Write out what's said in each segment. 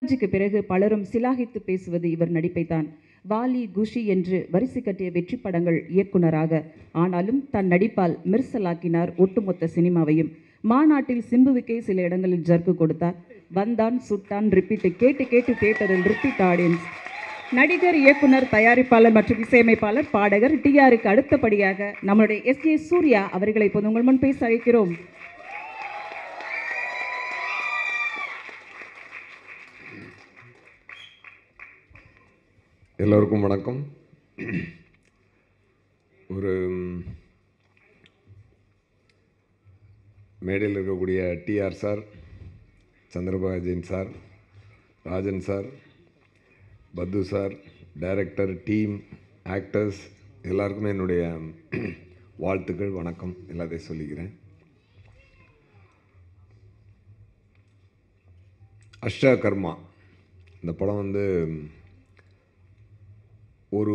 சிவாஜிக்கு பிறகு பலரும் சிலாகித்து பேசுவது இவர் நடிப்பைத்தான் வாலி குஷி என்று வரிசை கட்டிய வெற்றி படங்கள் இயக்குனராக ஆனாலும் தன் நடிப்பால் மெர்சலாக்கினார் ஒட்டுமொத்த சினிமாவையும் மாநாட்டில் சிம்புவுக்கே சில இடங்களில் ஜர்க்கு கொடுத்தார் வந்தான் சுட்டான் ரிப்பீட்டு கேட்டு கேட்டு தேட்டரில் ரிப்பீட் ஆடியன்ஸ் நடிகர் இயக்குனர் தயாரிப்பாளர் மற்றும் இசையமைப்பாளர் பாடகர் டிஆருக்கு அடுத்தபடியாக நம்மளுடைய எஸ் ஏ சூர்யா அவர்களை இப்போது உங்கள் முன் பேச அழைக்கிறோம் எல்லோருக்கும் வணக்கம் ஒரு ம், மேடையில் இருக்கக்கூடிய TR sir Chandrababu Jain sir Rajan sir பத்து சார் டைரக்டர் டீம் ஆக்டர்ஸ் எல்லாருக்குமே என்னுடைய வாழ்த்துக்கள் வணக்கம் எல்லாத்தையும் சொல்லிக்கிறேன் அஷ்டா கர்மா இந்த படம் வந்து ஒரு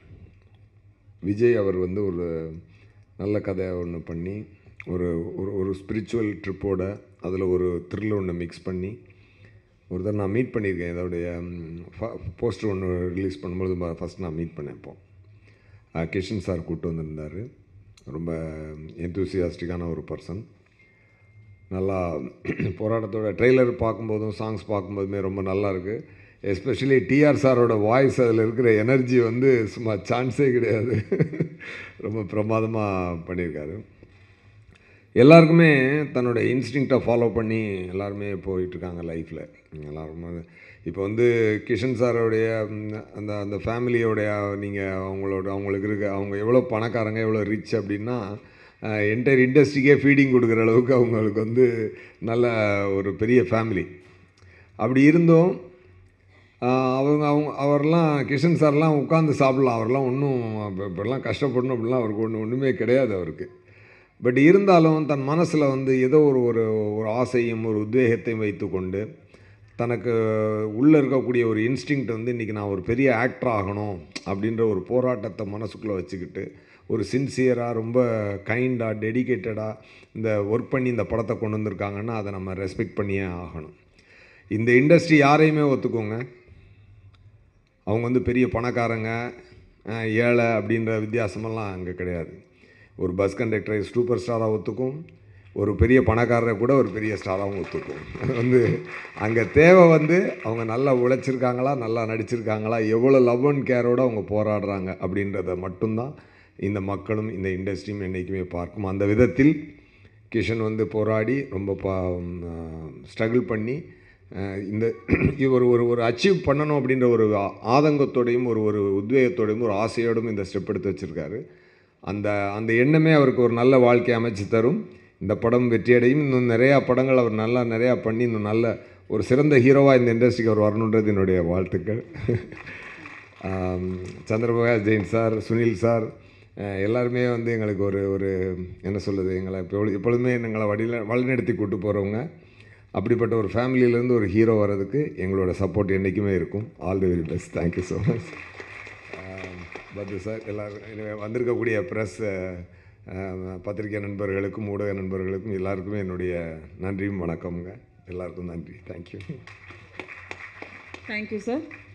விஜய் அவர் வந்து ஒரு நல்ல கதை ஒன்று பண்ணி ஒரு ஒரு ஒரு ஸ்பிரிச்சுவல் ட்ரிப்போட அதில் ஒரு த்ரில் ஒன்று மிக்ஸ் பண்ணி ஒரு தடவை நான் மீட் பண்ணியிருக்கேன் இதோடைய போஸ்டர் ஒன்று ரிலீஸ் பண்ணும்போது ஃபஸ்ட் நான் மீட் பண்ணேன் இப்போ அஹ், கிஷன் சார் கூப்பிட்டு வந்திருந்தார் ரொம்ப எந்தூசியாஸ்டிக்கான ஒரு பர்சன் நல்லா போராட்டத்தோட ட்ரெய்லர் பார்க்கும்போதும் சாங்ஸ் பார்க்கும்போதுமே ரொம்ப நல்லா இருக்குது எஸ்பெஷலி டிஆர் சாரோட வாய்ஸ் அதில் இருக்கிற எனர்ஜி வந்து சும்மா சான்ஸே கிடையாது ரொம்ப பிரமாதமாக பண்ணியிருக்காரு எல்லாருக்குமே தன்னோட இன்ஸ்டிங்க்டை ஃபாலோ பண்ணி எல்லாருமே போயிட்டுருக்காங்க லைஃப்பில் எல்லாருமே இப்போ வந்து கிஷன் சாரோடைய ம், அந்த அந்த ஃபேமிலியோடைய நீங்கள் அவங்களோட அவங்களுக்கு இருக்க அவங்க எவ்வளோ பணக்காரங்க எவ்வளோ ரிச் அப்படின்னா என்டையர் இண்டஸ்ட்ரிக்கே ஃபீடிங் கொடுக்குற அளவுக்கு அவங்களுக்கு வந்து நல்ல ஒரு பெரிய ஃபேமிலி அப்படி இருந்தும் ஆஹ் அவங்க அவங்க அவரெல்லாம் கிஷன் சார்லாம் உட்காந்து சாப்பிடலாம் அவரெல்லாம் ஒன்றும் இப்போல்லாம் கஷ்டப்படணும் அப்படிலாம் அவருக்கு ஒன்று ஒன்றுமே கிடையாது அவருக்கு பட் இருந்தாலும் தன் மனசில் வந்து ஏதோ ஒரு ஒரு ஒரு ஆசையும் ஒரு உத்வேகத்தையும் வைத்துக்கொண்டு தனக்கு உள்ளே இருக்கக்கூடிய ஒரு இன்ஸ்டிங்க்ட் வந்து இன்றைக்கி நான் ஒரு பெரிய ஆக்டர் ஆகணும் அப்படின்ற ஒரு போராட்டத்தை மனசுக்குள்ளே வச்சுக்கிட்டு ஒரு சின்சியராக ரொம்ப கைண்டாக டெடிகேட்டடாக இந்த ஒர்க் பண்ணி இந்த படத்தை கொண்டு வந்திருக்காங்கன்னா அதை நம்ம ரெஸ்பெக்ட் பண்ணியே ஆகணும் இந்த இண்டஸ்ட்ரி யாரையுமே ஒத்துக்கோங்க அவங்க வந்து பெரிய பணக்காரங்க அஹ், ஏழை அப்படின்ற வித்தியாசமெல்லாம் அங்கே கிடையாது ஒரு பஸ் கண்டக்டரை சூப்பர் ஸ்டாராக ஒத்துக்கும் ஒரு பெரிய பணக்காரரை கூட ஒரு பெரிய ஸ்டாராகவும் ஒத்துக்கும் அது வந்து அங்கே தேவை வந்து அவங்க நல்லா உழைச்சிருக்காங்களா நல்லா நடிச்சிருக்காங்களா எவ்வளோ லவ் அண்ட் கேரோட அவங்க போராடுறாங்க அப்படின்றத மட்டும்தான் இந்த மக்களும் இந்த இண்டஸ்ட்ரியும் என்றைக்குமே பார்க்கும் அந்த விதத்தில் கிஷன் வந்து போராடி ரொம்ப பா ஸ்ட்ரகிள் பண்ணி அஹ், இந்த ஒரு ஒரு ஒரு அச்சீவ் பண்ணணும் அப்படின்ற ஒரு ஆ- ஆதங்கத்தோடையும் ஒரு ஒரு உத்வேகத்தோடையும் ஒரு ஆசையோடும் இந்த ஸ்டெப் எடுத்து வச்சுருக்காரு அந்த அந்த எண்ணமே அவருக்கு ஒரு நல்ல வாழ்க்கை அமைச்சு தரும் இந்த படம் வெற்றியடையும் இன்னும் நிறையா படங்கள் அவர் நல்லா நிறையா பண்ணி இன்னும் நல்ல ஒரு சிறந்த ஹீரோவாக இந்த இண்டஸ்ட்ரிக்கு அவர் வரணுன்றது என்னுடைய வாழ்த்துக்கள் ஆம், சந்திரபாபு ஜெயின் சார் சுனில் சார் அஹ், எல்லாருமே வந்து எங்களுக்கு ஒரு ஒரு என்ன சொல்லுது எங்களை இப்போ எப்பொழுதுமே எங்களை வழியில் வழிநடத்தி கூட்டு போகிறவங்க அப்படிப்பட்ட ஒரு ஃபேமிலியிலேருந்து ஒரு ஹீரோ வர்றதுக்கு எங்களோட சப்போர்ட் என்றைக்குமே இருக்கும் all the very best thank you so much பத்து சார் எல்லாரும் எனவே வந்திருக்கக்கூடிய ப்ரெஸ் பத்திரிகை நண்பர்களுக்கும் ஊடக நண்பர்களுக்கும் எல்லாருக்குமே என்னுடைய நன்றியும் வணக்கமுங்க எல்லாருக்கும் நன்றி தேங்க்யூ தேங்க்யூ சார்